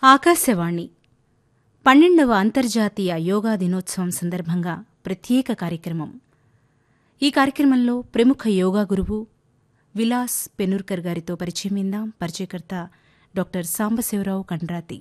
ఆకాశవాణి పన్నెండవ అంతర్జాతీయ యోగా దినోత్సవం సందర్భంగా ప్రత్యేక కార్యక్రమం ఈ కార్యక్రమంలో ప్రముఖ యోగా గురువు విలాస్ పెనూర్కర్ గారితో పరిచయమిందాం పరిచయకర్త డాక్టర్ సాంబశివరావు కండ్రాతి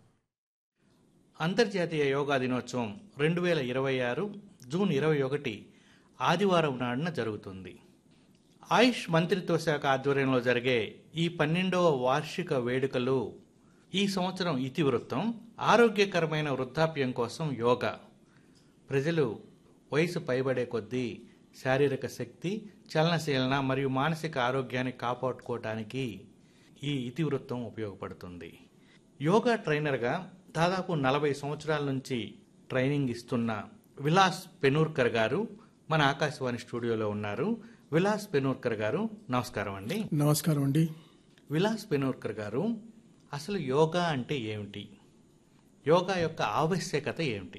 అంతర్జాతీయ యోగా దినోత్సవం రెండు వేల ఇరవై ఆరు జూన్ ఇరవై ఒకటి ఆదివారం నాడున జరుగుతుంది ఆయుష్ మంత్రిత్వ శాఖ ఆధ్వర్యంలో జరిగే ఈ పన్నెండవ వార్షిక వేడుకలు ఈ సంవత్సరం ఇతివృత్తం ఆరోగ్యకరమైన వృద్ధాప్యం కోసం యోగా ప్రజలు వయసు పైబడే కొద్దీ శారీరక శక్తి చలనశీలన మరియు మానసిక ఆరోగ్యాన్ని కాపాడుకోవటానికి ఈ ఇతివృత్తం ఉపయోగపడుతుంది యోగా ట్రైనర్గా దాదాపు నలభై సంవత్సరాల నుంచి ట్రైనింగ్ ఇస్తున్న విలాస్ పెనూర్కర్ గారు మన ఆకాశవాణి స్టూడియోలో ఉన్నారు విలాస్ పెనూర్కర్ గారు నమస్కారం అండి నమస్కారం అండి విలాస్ పెనూర్కర్ గారు అసలు యోగా అంటే ఏమిటి యోగా యొక్క ఆవశ్యకత ఏమిటి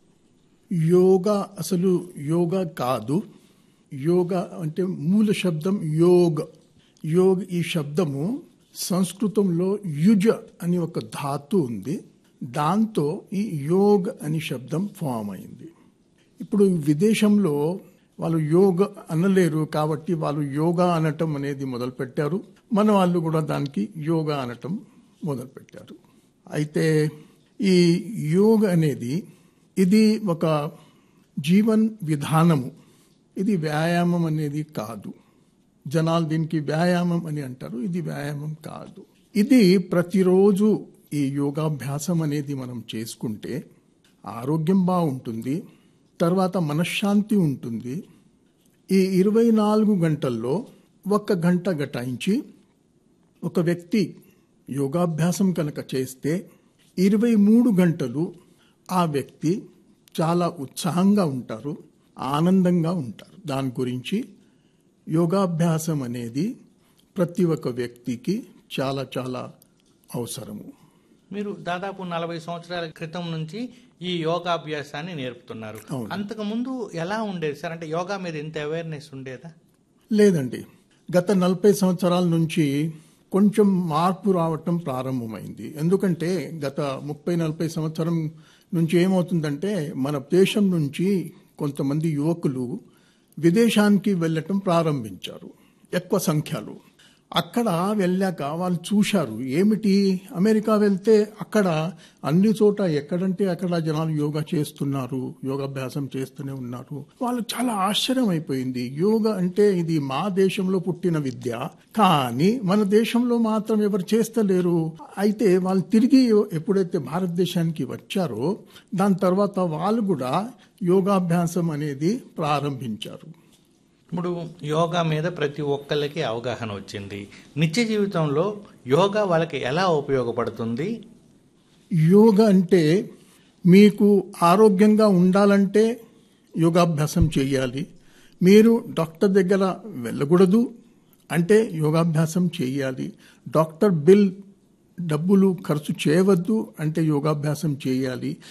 యోగా అసలు యోగా కాదు యోగా అంటే మూల శబ్దం యోగ్ యోగ్ ఈ శబ్దము సంస్కృతంలో యుజ అని ఒక ధాతు ఉంది దాంతో ఈ యోగ్ అని శబ్దం ఫామ్ అయింది ఇప్పుడు విదేశంలో వాళ్ళు యోగ అనలేరు కాబట్టి వాళ్ళు యోగా అనటం అనేది మొదలుపెట్టారు మన వాళ్ళు కూడా దానికి యోగా అనటం మొదలుపెట్టారు అయితే ఈ యోగ అనేది ఇది ఒక జీవన్ విధానము ఇది వ్యాయామం అనేది కాదు జనాలు దీనికి వ్యాయామం అని అంటారు ఇది వ్యాయామం కాదు ఇది ప్రతిరోజు ఈ యోగాభ్యాసం అనేది మనం చేసుకుంటే ఆరోగ్యం బాగుంటుంది తర్వాత మనశ్శాంతి ఉంటుంది ఈ ఇరవై నాలుగు గంటల్లో ఒక్క గంట గటాయించి ఒక వ్యక్తి యోగాభ్యాసం కనుక చేస్తే ఇరవై మూడు గంటలు ఆ వ్యక్తి చాలా ఉత్సాహంగా ఉంటారు ఆనందంగా ఉంటారు దాని గురించి యోగాభ్యాసం అనేది ప్రతి ఒక్క వ్యక్తికి చాలా చాలా అవసరము మీరు దాదాపు నలభై సంవత్సరాల క్రితం నుంచి ఈ యోగాభ్యాసాన్ని నేర్పుతున్నారు అవును. అంతకు ముందు ఎలా ఉండేది సార్ అంటే యోగా మీద ఇంత అవేర్నెస్ ఉండేదా లేదండి గత నలభై సంవత్సరాల నుంచి కొంచెం మార్పు రావటం ప్రారంభమైంది ఎందుకంటే గత ముప్పై నలభై సంవత్సరం నుంచి ఏమవుతుందంటే మన దేశం నుంచి కొంతమంది యువకులు విదేశానికి వెళ్ళటం ప్రారంభించారు ఎక్కువ సంఖ్యలో అక్కడ వెళ్ళాక వాళ్ళు చూశారు ఏమిటి అమెరికా వెళ్తే అక్కడ అన్ని చోట ఎక్కడంటే అక్కడ జనాలు యోగా చేస్తున్నారు యోగాభ్యాసం చేస్తూనే ఉన్నారు వాళ్ళు చాలా ఆశ్చర్యం అయిపోయింది యోగా అంటే ఇది మా దేశంలో పుట్టిన విద్య కానీ మన దేశంలో మాత్రం ఎవరు చేస్తలేరు అయితే వాళ్ళు తిరిగి ఎప్పుడైతే భారతదేశానికి వచ్చారో దాని తర్వాత వాళ్ళు కూడా యోగాభ్యాసం అనేది ప్రారంభించారు ఇప్పుడు యోగా మీద ప్రతి ఒక్కళ్ళకి అవగాహన వచ్చింది నిత్య జీవితంలో యోగా వాళ్ళకి ఎలా ఉపయోగపడుతుంది యోగా అంటే మీకు ఆరోగ్యంగా ఉండాలంటే యోగాభ్యాసం చేయాలి మీరు డాక్టర్ దగ్గర వెళ్ళకూడదు అంటే యోగాభ్యాసం చేయాలి డాక్టర్ బిల్ డబ్బులు ఖర్చు చేయవద్దు అంటే యోగాభ్యాసం చేయాలి